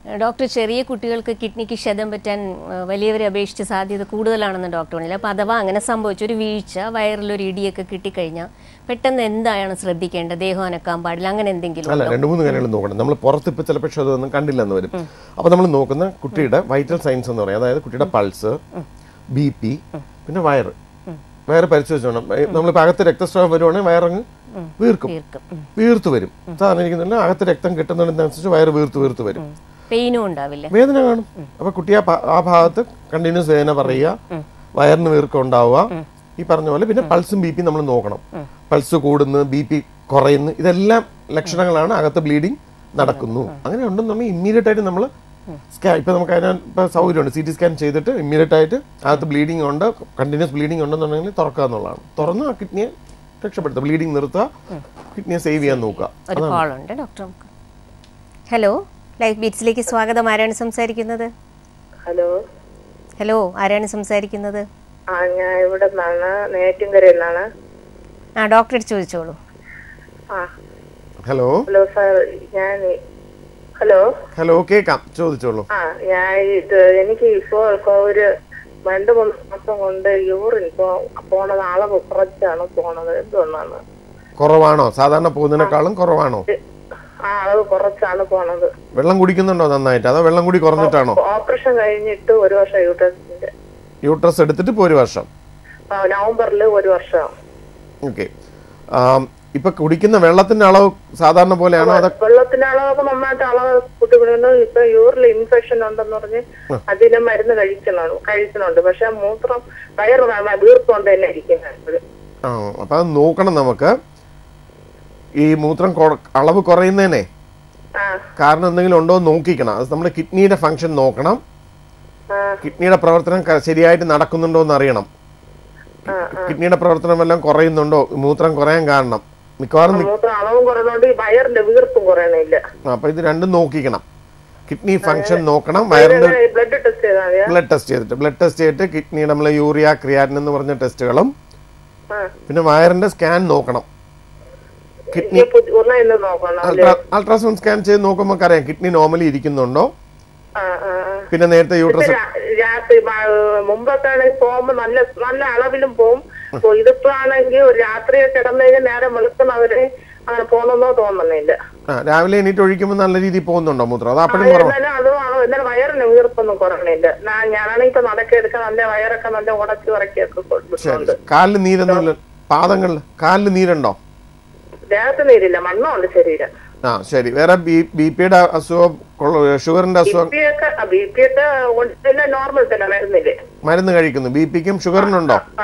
Doctor ചെറിയ കുട്ടികൾക്ക് കിഡ്നിക്ക് ക്ഷതം പറ്റാൻ ആ, വലിയവരെ അപേക്ഷിച്ച് സാധ്യത കൂടുതലാണെന്ന് ഡോക്ടർ പറഞ്ഞില്ല അപ്പോൾ അഥവാ അങ്ങനെ സംഭവിച്ചു ഒരു വീഴ്ച വയറിലൊരു ഇടിയൊക്കെ കിട്ടിക്കഴിഞ്ഞാൽ പെട്ടെന്ന് എന്താണ് ശ്രദ്ധിക്കേണ്ടത് ദേഹം അനക്കാൻ പാടില്ല അങ്ങനെ എന്തെങ്കിലും അല്ല രണ്ട് മൂന്ന് കാര്യങ്ങൾ നോക്കണം നമ്മൾ പുറത്ത് ഇപ്പോൾ ചിലപ്പോൾ ക്ഷതമൊന്നും കണ്ടില്ലെന്ന് വരും അപ്പോൾ നമ്മൾ നോക്കുന്ന കുട്ടിയുടെ വൈറ്റൽ സയൻസ് എന്ന് പറയും അതായത് കുട്ടിയുടെ പൾസ് ബി പി പിന്നെ വയറ് വയറ് പരിശോധിച്ചോണം നമ്മളിപ്പോൾ അകത്ത് രക്തസ്രാവം വരുവാണെങ്കിൽ വയറങ്ങ് വീർക്കും തീർക്കും വീർത്ത് വരും സാധാരണ ഇരിക്കുന്നില്ല അകത്ത് രക്തം കിട്ടുന്നതിനനുസരിച്ച് വയറ് വീർത്ത് വീർത്ത് വരും പെയിനും ഉണ്ടാവില്ല വേദന കാണും അപ്പൊ കുട്ടി ആ ഭ- ആ ഭാഗത്ത് കണ്ടിന്യൂസ് വേദന പറയുക വയറിന് വീർക്കം ഉണ്ടാവുക ഈ പറഞ്ഞ പോലെ പിന്നെ പൾസും ബി പി നമ്മൾ നോക്കണം പൾസ് കൂടുന്നു ബി പി കുറയുന്നു ഇതെല്ലാം ലക്ഷണങ്ങളാണ് അകത്ത് ബ്ലീഡിങ് നടക്കുന്നു അങ്ങനെ ഉണ്ടെന്നുണ്ടെങ്കിൽ ഇമ്മീഡിയറ്റ് ആയിട്ട് നമ്മൾ സ്കാൻ ഇപ്പൊ നമുക്ക് അതിന് ഇപ്പൊ സൗകര്യമുണ്ട് സി ടി സ്കാൻ ചെയ്തിട്ട് ഇമ്മീഡിയറ്റ് ആയിട്ട് അകത്ത് ബ്ലീഡിംഗ് ഉണ്ട് കണ്ടിന്യൂസ് ബ്ലീഡിംഗ് ഉണ്ടെന്നുണ്ടെങ്കിൽ തുറക്കുക എന്നുള്ളതാണ് തുറന്ന് ആ കിഡ്നിയെ രക്ഷപ്പെടുത്തുക ബ്ലീഡിംഗ് നിർത്തുക കിഡ്നിയെ സേവ് ചെയ്യാൻ നോക്കുക ഒരു കോൾ ഉണ്ട് ഡോക്ടർ നമുക്ക് ഹലോ ലൈഫ് ബീറ്റ്സിലേക്ക് സ്വാഗതം ആരാണ് സംസാരിക്കുന്നത് ഹലോ ഹലോ ആരാണ് സംസാരിക്കുന്നത് ആ ഞാൻ ഇവിടെ നിന്നാണ് നെയ്യാറ്റിൻകരയിൽ നിന്നാണ് ആ ഡോക്ടറെ ചോദിച്ചോളൂ ആ ഹലോ ഹലോ സാർ ഞാൻ ഹലോ ഹലോ കേക്കാം ചോദിച്ചോളൂ ആ ഞാൻ ഇത് എനിക്ക് ഇപ്പോൾ ഇപ്പൊ ഒരു രണ്ട് മൂന്ന് മാസം കൊണ്ട് യൂറിൻ പോ പോണത് അളവ് കുറച്ചാണ് പോണത് എന്തുകൊണ്ടാണ് കുറവാണോ സാധാരണ പോകുന്നതിനേക്കാളും കുറവാണോ ആ അളവ് കുറച്ചാണ് പോണത് വെള്ളം കുടിക്കുന്നുണ്ടോ നന്നായിട്ട് അതോ വെള്ളം കൂടി കുറഞ്ഞിട്ടാണോ ഓപ്പറേഷൻ കഴിഞ്ഞിട്ട് ഒരു വർഷം യൂട്രസിന്റെ യൂട്രസ് എടുത്തിട്ട് ഇപ്പോൾ ഒരു വർഷം നവംബറിൽ ഒരു വർഷം ഓക്കെ ഇപ്പൊ കുടിക്കുന്ന വെള്ളത്തിന്റെ അളവ് സാധാരണ പോലെയാണോ അതോ വെള്ളത്തിന്റെ അളവൊക്കെ നന്നായിട്ട് അളവ് കൂട്ടിക്കൊണ്ടു ഇപ്പൊ യൂറിൽ ഇൻഫെക്ഷൻ ഉണ്ടെന്ന് പറഞ്ഞ് അതിന് മരുന്ന് കഴിക്കുന്നുണ്ട് കഴിക്കുന്നുണ്ട് പക്ഷെ മൂത്രം വയറ് വ- വീർപ്പുകൊണ്ട് തന്നെ ഇരിക്കുന്നത് ആ അപ്പൊ അത് നോക്കണം നമുക്ക് ഈ മൂത്രം കൊ- അളവ് കുറയുന്നതിനെ ആ കാരണം എന്തെങ്കിലും ഉണ്ടോ എന്ന് നോക്കിക്കണം അത് നമ്മുടെ കിഡ്നിയുടെ ഫംഗ്ഷൻ നോക്കണം ആ കിഡ്നിയുടെ പ്രവർത്തനം ക- ശരിയായിട്ട് നടക്കുന്നുണ്ടോ എന്ന് അറിയണം ആ കിഡ്നിയുടെ പ്രവർത്തനം എല്ലാം കുറയുന്നുണ്ടോ മൂത്രം കുറയാൻ കാരണം മിക്കവാറും നി- മൂത്രം അളവും കുറയുന്നോണ്ട് ഈ വയറിന്റെ വീർപ്പും കുറയണില്ല അപ്പൊ ഇത് രണ്ടും നോക്കിക്കണം കിഡ്നി ഫംഗ്ഷൻ നോക്കണം വയറിന്റെ ബ്ലഡ് ടെസ്റ്റ് ചെയ്താൽ മതിയാ ബ്ലഡ് ടെസ്റ്റ് ചെയ്തിട്ട് ബ്ലഡ് ടെസ്റ്റ് ചെയ്തിട്ട് കിഡ്നി നമ്മൾ യൂറിയ ക്രിയാറ്റിൻ എന്ന് പറഞ്ഞ ടെസ്റ്റുകളും ആ പിന്നെ വയറിന്റെ സ്കാൻ നോക്കണം കിഡ്നി ഇനി പുതി- ഒന്ന് ഇന്ന് നോക്കണം അല്ലേ? അൾട്രാസൗണ്ട് സ്കാൻ ചെയ്ത് നോക്കുമ്പോൾ അറിയാം കിഡ്നി നോർമലി ഇരിക്കുന്നുണ്ടോ ആ ആ ആ പിന്നെ നേരത്തെ യൂട്രസ് രാ- രാത്രി മ- മുമ്പൊക്കെ ആണെങ്കിൽ പോകുമ്പോ നല്ല നല്ല അളവിലും പോവും അപ്പൊ ഇതിപ്പോ ആണെങ്കിൽ ഒരു രാത്രി കിടന്നു കഴിഞ്ഞാൽ നേരം വെളുക്കുന്നവരെ അങ്ങനെ പോണെന്നോ തോന്നുന്നില്ല ആ രാവിലെ എണീറ്റ് ഒഴിക്കുമ്പോൾ നല്ല രീതിയിൽ പോകുന്നുണ്ടോ മൂത്രം അത് അപ്പോഴും കുറവ് എന്നാലും അതും ആണോ എന്നാലും വയറിന് വീർപ്പൊന്നും കുറയണില്ല ഞാൻ ഞാനാണെങ്കിൽ ഇപ്പൊ നടക്കെടുക്കാൻ നല്ല വയറൊക്കെ നല്ല ഉടച്ചു ഉറക്കിയൊക്കെ കൊടുക്കുന്നുണ്ട് കാലിൽ നീരൊന്നുമില്ല പാദങ്ങളിൽ കാലിൽ നീരുണ്ടോ ദേഹത്ത് നീരില്ല മണ്ണുണ്ട് ശരീരം ആ ശരി വേറെ ബി ബി പിയുടെ അസുഖം കൊള്ള- ഷുഗറിന്റെ ബി അസുഖം പി ഒക്കെ ബി പി ഒക്കെ എല്ലാം നോർമൽ തന്നെ മരുന്നില്ലേ മരുന്ന് കഴിക്കുന്നു ബി പിക്കും ഷുഗറിനുണ്ടോ ആ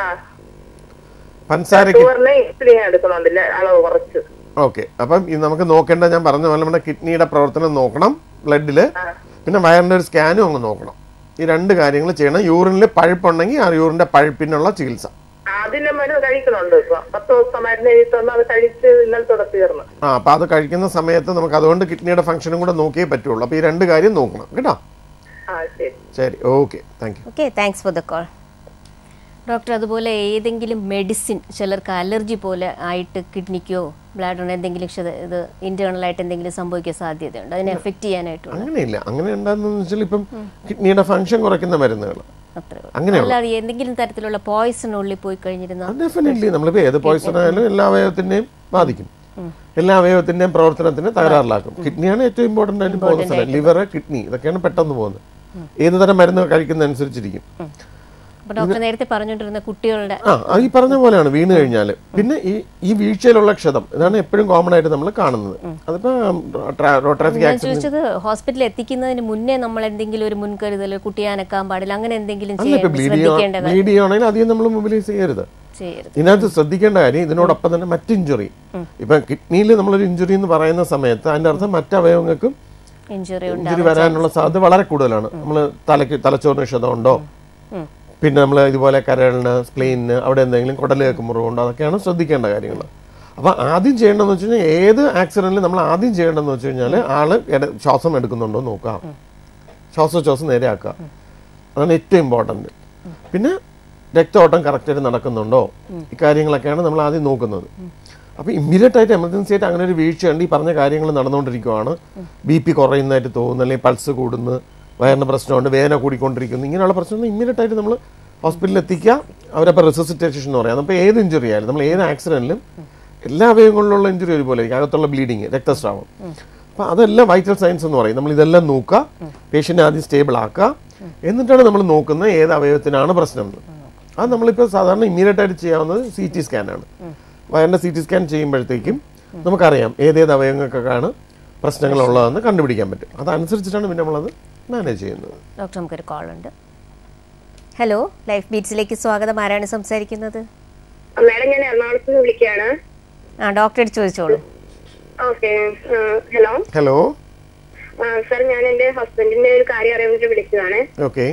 പഞ്ചസാരയ്ക്ക് ഷുഗറിന് ഇൻസുലിൻ എടുക്കുന്നുണ്ടല്ലേ അളവ് കുറച്ച് ഓക്കെ അപ്പം ഇത് നമുക്ക് നോക്കേണ്ട ഞാൻ പറഞ്ഞ പോലെ നമ്മുടെ കിഡ്നിയുടെ പ്രവർത്തനം നോക്കണം ബ്ലഡില് പിന്നെ വയറിന്റെ ഒരു സ്കാനും അങ്ങ് നോക്കണം ഈ രണ്ട് കാര്യങ്ങൾ ചെയ്യണം യൂറിനിൽ പഴുപ്പുണ്ടെങ്കിൽ ആ യൂറിന്റെ പഴുപ്പിനുള്ള ചികിത്സ അതിന്റെ മരുന്ന് കഴിക്കുന്നുണ്ട് ഇപ്പൊ പത്ത് ദിവസം മരുന്ന് എഴുതി തന്നു അത് കഴിച്ച് ഇന്നലെ തുട തീർന്നു ആ അപ്പൊ അത് കഴിക്കുന്ന സമയത്ത് നമുക്ക് അതുകൊണ്ട് കിഡ്നിയുടെ ഫംഗ്ഷനും കൂടെ നോക്കിയേ പറ്റുള്ളൂ അപ്പൊ ഈ രണ്ട് കാര്യം നോക്കണം കേട്ടോ ആ ശരി ശരി okay thank you okay thanks for the call doctor അതുപോലെ ഏതെങ്കിലും മെഡിസിൻ ചിലർക്ക് അലർജി പോലെ ആയിട്ട് കിഡ്നിക്കോ ബ്ലാഡറിനോ എന്തെങ്കിലും ക്ഷത ഇത് ഇന്റേണൽ ആയിട്ട് എന്തെങ്കിലും സംഭവിക്കാൻ സാധ്യതയുണ്ട് അതിനെ എഫക്ട് ചെയ്യാനായിട്ടുള്ള അങ്ങനെയില്ല അങ്ങനെ എന്താന്ന് വെച്ചാൽ ഇപ്പം കിഡ്നിയുടെ ഫംഗ്ഷൻ കുറയ്ക്കുന്ന മരുന്നുകൾ അത്രേ ഉള്ളൂ. അങ്ങനെയുള്ള അല്ലാതെ എന്തെങ്കിലും തരത്തിലുള്ള പോയിസൺ ഉള്ളിൽ പോയി കഴിഞ്ഞിരുന്നാൽ ഡെഫിനറ്റ്ലി നമ്മളിപ്പോൾ ഏത് പോയിസൺ ആയാലും എല്ലാ അവയവത്തിന്റെയും ബാധിക്കും എല്ലാ അവയവത്തിന്റെയും പ്രവർത്തനത്തിനെ തകരാറിലാക്കും കിഡ്നിയാണ് ഏറ്റവും ഇമ്പോർട്ടൻ്റ് ആയിട്ട് പോകുന്ന സ്ഥലം ലിവർ കിഡ്നി ഇതൊക്കെയാണ് പെട്ടെന്ന് പോകുന്നത് ഏത് തരം മരുന്ന് കഴിക്കുന്ന അനുസരിച്ചിരിക്കും അപ്പൊ ഡോക്ടർ നേരത്തെ പറഞ്ഞുകൊണ്ടിരുന്ന കുട്ടികളുടെ ആ അത് ഈ പറഞ്ഞ പോലെയാണ് വീണ് കഴിഞ്ഞാൽ പിന്നെ ഈ ഈ വീഴ്ചയിലുള്ള ക്ഷതം ഇതാണ് എപ്പോഴും കോമൺ ആയിട്ട് നമ്മൾ കാണുന്നത് അതിപ്പോ റോഡ് ട്രാഫിക് ഞാൻ ആക്സിഡന്റ് ചോദിച്ചത് ഹോസ്പിറ്റലിൽ എത്തിക്കുന്നതിന് മുന്നേ നമ്മൾ എന്തെങ്കിലും ഒരു മുൻകരുതൽ കുട്ടിയെ അനക്കാൻ പാടില്ല അങ്ങനെ എന്തെങ്കിലും അല്ല ഇപ്പൊ ചെയ്യാൻ ബ്ലീഡ് ശ്രദ്ധിക്കേണ്ട കാര്യം ബ്ലീഡ് ചെയ്യുകയാണെങ്കിൽ അധികം നമ്മൾ മൊബിലൈസ് ചെയ്യരുത് ചെയ്യരുത് ഇതിനകത്ത് ശ്രദ്ധിക്കേണ്ട കാര്യം ഇതിനോടൊപ്പം തന്നെ മറ്റ് ഇഞ്ചുറി ഇപ്പൊ കിഡ്നിയിൽ നമ്മളൊരു ഇഞ്ചുറി എന്ന് പറയുന്ന സമയത്ത് അതിന്റെ അർത്ഥം മറ്റ് അവയവങ്ങൾക്കും ഇഞ്ചുറി ഉണ്ട് ഇഞ്ചുറി വരാനുള്ള സാധ്യത വളരെ കൂടുതലാണ് നമ്മൾ തലയ്ക്ക് തലച്ചോറിന് ക്ഷതമുണ്ടോ ഉം. പിന്നെ നമ്മൾ ഇതുപോലെ കരളിന് സ്പ്ലെയിനിന് അവിടെ എന്തെങ്കിലും കുടലേക്ക് മുറിവുണ്ടോ അതൊക്കെയാണ് ശ്രദ്ധിക്കേണ്ട കാര്യങ്ങൾ അപ്പൊ ആദ്യം ചെയ്യേണ്ടതെന്ന് വെച്ച് കഴിഞ്ഞാൽ ഏത് ആക്സിഡന്റിൽ നമ്മൾ ആദ്യം ചെയ്യേണ്ടതെന്ന് വെച്ച് കഴിഞ്ഞാൽ ആള് എട- ശ്വാസം എടുക്കുന്നുണ്ടോ എന്ന് നോക്കാം ശ്വാസോച്ഛ്വാസം നേരെയാക്കുക അതാണ് ഏറ്റവും ഇമ്പോർട്ടൻറ്റ് പിന്നെ രക്തഓട്ടം കറക്റ്റായിട്ട് നടക്കുന്നുണ്ടോ ഇക്കാര്യങ്ങളൊക്കെയാണ് നമ്മൾ ആദ്യം നോക്കുന്നത് അപ്പോൾ ഇമ്മീഡിയറ്റ് ആയിട്ട് എമർജൻസി ആയിട്ട് അങ്ങനെ ഒരു വീഴ്ച ഉണ്ട് ഈ പറഞ്ഞ കാര്യങ്ങൾ നടന്നുകൊണ്ടിരിക്കുവാണ് ബി പി കുറയുന്നതായിട്ട് തോന്നുന്നു അല്ലെങ്കിൽ പൾസ് കൂടുന്നു വയറിന് പ്രശ്നമുണ്ട് വേദന കൂടിക്കൊണ്ടിരിക്കുന്നു ഇങ്ങനെയുള്ള പ്രശ്നങ്ങൾ ഇമ്മീഡിയറ്റ് ആയിട്ട് നമ്മൾ ഹോസ്പിറ്റലിൽ എത്തിക്കുക അവരപ്പോൾ റിസസിറ്റേഷൻ എന്ന് പറയാം അപ്പോൾ ഏത് ഇഞ്ചുറി ആയാലും നമ്മൾ ഏത് ആക്സിഡന്റിലും എല്ലാ അവയവങ്ങളിലുള്ള ഇഞ്ചുറി ഒരുപോലെ ആയിരിക്കും അകത്തുള്ള ബ്ലീഡിങ് രക്തസ്രാവം അപ്പോൾ അതെല്ലാം വൈറ്റൽ സയൻസ് എന്ന് പറയും നമ്മൾ ഇതെല്ലാം നോക്കുക പേഷ്യൻ്റ് ആദ്യം സ്റ്റേബിൾ ആക്കുക എന്നിട്ടാണ് നമ്മൾ നോക്കുന്നത് ഏത് അവയവത്തിനാണ് പ്രശ്നം എന്ന് അത് നമ്മളിപ്പോൾ സാധാരണ ഇമ്മീഡിയറ്റ് ആയിട്ട് ചെയ്യാവുന്നത് സി ടി സ്കാനാണ് വയറിൻ്റെ സി ടി സ്കാൻ ചെയ്യുമ്പോഴത്തേക്കും നമുക്കറിയാം ഏതേത് അവയവങ്ങൾക്കൊക്കെയാണ് പ്രശ്നങ്ങളുള്ളതെന്ന് കണ്ടുപിടിക്കാൻ പറ്റും അതനുസരിച്ചിട്ടാണ് പിന്നെ നമ്മളത് മാനേജ് ചെയ്യുന്നത് ഡോക്ടർ നമുക്കൊരു കോൾ ഉണ്ട് ഹലോ ലൈഫ് ബീറ്റ്സിലേക്ക് സ്വാഗതം ആരാണ് സംസാരിക്കുന്നത് മാഡം ഞാൻ എറണാകുളത്ത് നിന്ന് വിളിക്കുകയാണ് ആ ഡോക്ടറോട് ചോദിച്ചോളൂ ഓക്കെ ഹലോ ഹലോ സർ ഞാൻ എന്റെ ഹസ്ബൻഡിന്റെ ഒരു കാര്യം അറിയാൻ വേണ്ടി വിളിച്ചതാണ് ഓക്കെ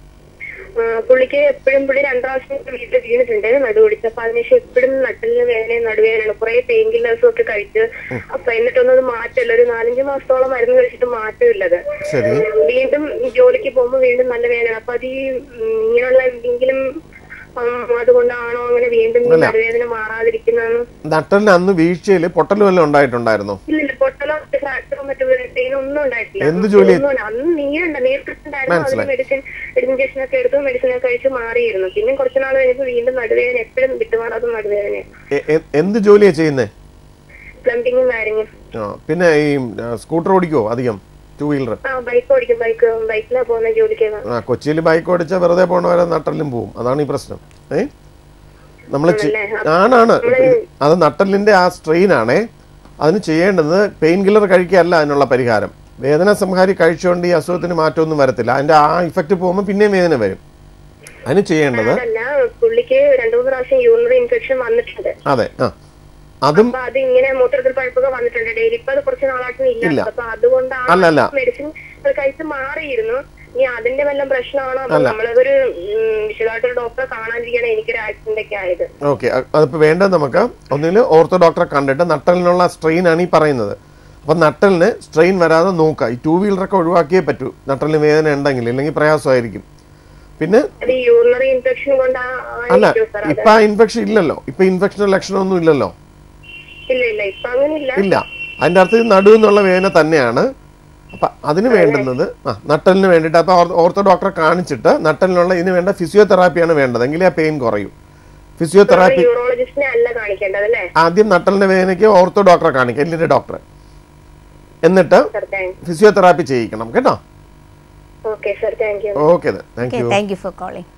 ആ, പുള്ളിക്ക് എപ്പോഴും പുള്ളി രണ്ടു പ്രാവശ്യം വീട്ടിൽ വീണിട്ടുണ്ട് നടുപിടിച്ച് അപ്പൊ അതിനുശേഷം എപ്പോഴും നട്ടലിന് വേദനയും നടുവേദനയാണ് കുറെ പെയിൻ കില്ലേഴ്സും ഒക്കെ കഴിച്ച് അപ്പൊ എന്നിട്ടൊന്നും അത് മാറ്റമില്ല ഒരു നാലഞ്ച് മാസത്തോളം മരുന്ന് കഴിച്ചിട്ട് മാറ്റമില്ലത് ശരി വീണ്ടും ജോലിക്ക് പോകുമ്പോൾ വീണ്ടും നല്ല വേദന അപ്പൊ അത് ഈ ഉം, ഇങ്ങനെയുള്ള എന്തെങ്കിലും ഉം, അതുകൊണ്ടാണോ അങ്ങനെ വീണ്ടും ഈ നടുവേദന മാറാതിരിക്കുന്നതെന്ന് നട്ടലിന് അന്ന് വീഴ്ചയിൽ പൊട്ടൽ വല്ലതും ഉണ്ടായിട്ടുണ്ടായിരുന്നോ ഇല്ലില്ല പൊട്ടലോ ഫ്രാക്ചറോ മറ്റു പെയിൻ ഒന്നും ഉണ്ടായിട്ടില്ല എന്ത് ജോലി? ഒന്നും ഇല്ല. അന്ന് നീരുണ്ട് നീർക്കെട്ടുണ്ടായിരുന്നു അതിന് മെഡിസിൻ ഇഞ്ചക്ഷൻ ഒക്കെ എടുത്തു മെഡിസിൻ ഒക്കെ കഴിച്ച് മാറിയിരുന്നു പിന്നെ കുറച്ച് നാൾ കഴിഞ്ഞപ്പോൾ വീണ്ടും നടുവേദന എപ്പോഴും വിട്ടുമാറാത്ത നടുവേദന എ- എ- എന്ത് ജോലിയാണ് ചെയ്യുന്നത് പ്ലംബിങ്ങും വയറിങ്ങും ആ പിന്നെ ഈ സ്കൂട്ടർ ഓടിക്കുമോ അധികം ടൂ വീലർ ആ ബൈക്ക് ഓടിക്കും ബൈക്ക് ബൈക്കിലാ പോകുന്ന ജോലിക്ക് ആ കൊച്ചിയിൽ ബൈക്ക് ഓടിച്ചാൽ വെറുതെ പോണവരെ നട്ടലിലും പോവും അതാണ് ഈ പ്രശ്നം ഏ നമ്മൾ ആണാണ് അത് നട്ടലിന്റെ ആ സ്ട്രെയിൻ ആണേ അതിന് ചെയ്യേണ്ടത് പെയിൻ കില്ലർ കഴിക്കുകയല്ല അതിനുള്ള പരിഹാരം വേദന സംഹാരി കഴിച്ചുകൊണ്ട് ഈ അസുഖത്തിന് മാറ്റമൊന്നും വരത്തില്ല അതിന്റെ ആ ഇഫക്റ്റ് പോകുമ്പോൾ പിന്നെയും വേദന വരും അതിന് ചെയ്യേണ്ടത് അതല്ല പുള്ളിക്ക് രണ്ടു മൂന്ന് പ്രാവശ്യം യൂറിനറി ഇൻഫെക്ഷൻ വന്നിട്ടുണ്ട് അതെ ആ അതും അപ്പൊ അത് ഇങ്ങനെ മൂത്രത്തിൽ പഴുപ്പൊക്കെ വന്നിട്ടുണ്ട് ഡെയിലി ഇപ്പൊ അത് കുറച്ച് നാളായിട്ട് ഇല്ല. ഇല്ല അപ്പൊ അതുകൊണ്ടാണ് അല്ല, അല്ല. മെഡിസിൻ കഴിച്ച് മാറിയിരുന്നു ഇനി അതിന്റെ വല്ലതും പ്രശ്നമാണോ അപ്പൊ നമ്മളൊരു ഉം, വിശദമായിട്ടൊരു ഡോക്ടറെ കാണാതിരിക്കുകയാണ് എനിക്കൊരു ആക്സിഡന്റ് ഒക്കെ ആയത് ഓക്കെ അതിപ്പോൾ വേണ്ടത് നമുക്ക് ഒന്നിൽ ഓർത്തോ ഡോക്ടറെ കണ്ടിട്ട് നട്ടലിനുള്ള സ്ട്രെയിൻ ആണ് ഈ പറയുന്നത് അപ്പം നട്ടലിന് സ്ട്രെയിൻ വരാതെ നോക്കുക ഈ ടൂ വീലറൊക്കെ ഒഴിവാക്കിയേ പറ്റൂ നട്ടലിന് വേദന ഉണ്ടെങ്കിൽ ഇല്ലെങ്കിൽ പ്രയാസമായിരിക്കും പിന്നെ അത് ഈ യൂറിനറി ഇൻഫെക്ഷൻ കൊണ്ടാ അല്ല ആയിരിക്കും സാർ അത് ഇപ്പം ആ ഇൻഫെക്ഷൻ ഇല്ലല്ലോ ഇപ്പം ഇൻഫെക്ഷൻ്റെ ലക്ഷണമൊന്നും ഇല്ലല്ലോ ഇല്ല ഇല്ല ഇപ്പൊ അങ്ങനെ ഇല്ല ഇല്ല അതിൻ്റെ അർത്ഥം ഇത് നടു എന്നുള്ള വേദന തന്നെയാണ് അപ്പം അതിന് വേണ്ടുന്നത് ആ നട്ടലിന് വേണ്ടിയിട്ട് അപ്പോൾ ഓർത്തോ ഡോക്ടറെ കാണിച്ചിട്ട് നട്ടലിനുള്ള ഇതിന് വേണ്ട ഫിസിയോതെറാപ്പിയാണ് വേണ്ടത് എങ്കിലേ ആ പെയിൻ കുറയും ഫിസിയോതെറാപ്പി യൂറോളജിസ്റ്റിനെ അല്ല കാണിക്കേണ്ടത് അല്ലേ ആദ്യം നട്ടലിന്റെ വേദനയ്ക്ക് ഓർത്തോ ഡോക്ടറെ കാണിക്കുക എല്ലിന്റെ ഡോക്ടറെ എന്നിട്ട് സർ താങ്ക് ഫിസിയോതെറാപ്പി ചെയ്യിക്കണം കേട്ടോ okay sir thank you okay thank okay you thank you for calling